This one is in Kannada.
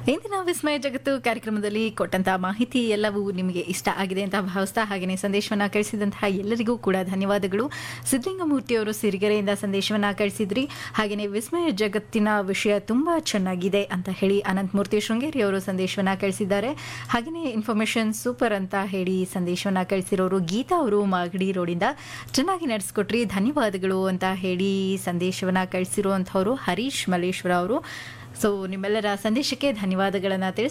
ಇಂದಿನ ವಿಸ್ಮಯ ಜಗತ್ತು ಕಾರ್ಯಕ್ರಮದಲ್ಲಿ ಕೊಟ್ಟಂತ ಮಾಹಿತಿ ಎಲ್ಲವೂ ನಿಮಗೆ ಇಷ್ಟ ಆಗಿದೆ ಅಂತ ಭಾವಿಸ್ತಾ ಹಾಗೆಯೇ ಸಂದೇಶವನ್ನ ಕಳಿಸಿದಂತಹ ಎಲ್ಲರಿಗೂ ಕೂಡ ಧನ್ಯವಾದಗಳು ಸಿದ್ದಲಿಂಗಮೂರ್ತಿ ಅವರು ಸಿರಿಗೆರೆಯಿಂದ ಸಂದೇಶವನ್ನ ಕಳಿಸಿದ್ರಿ ಹಾಗೆಯೇ ವಿಸ್ಮಯ ಜಗತ್ತಿನ ವಿಷಯ ತುಂಬಾ ಚೆನ್ನಾಗಿದೆ ಅಂತ ಹೇಳಿ ಅನಂತಮೂರ್ತಿ ಶೃಂಗೇರಿ ಅವರು ಸಂದೇಶವನ್ನ ಕಳಿಸಿದ್ದಾರೆ ಹಾಗೆಯೇ ಇನ್ಫಾರ್ಮೇಶನ್ ಸೂಪರ್ ಅಂತ ಹೇಳಿ ಸಂದೇಶವನ್ನ ಕಳಿಸಿರೋರು ಗೀತಾ ಅವರು ಮಾಗಡಿ ರೋಡಿಂದ ಚೆನ್ನಾಗಿ ನಡೆಸ್ಕೊಟ್ರಿ ಧನ್ಯವಾದಗಳು ಅಂತ ಹೇಳಿ ಸಂದೇಶವನ್ನ ಕಳಿಸಿರುವಂಥವ್ರು ಹರೀಶ್ ಮಲ್ಲೇಶ್ವರ ಅವರು ಸೊ ನಿಮ್ಮೆಲ್ಲರ ಸಂದೇಶಕ್ಕೆ ಧನ್ಯವಾದಗಳನ್ನು ತಿಳಿಸಿ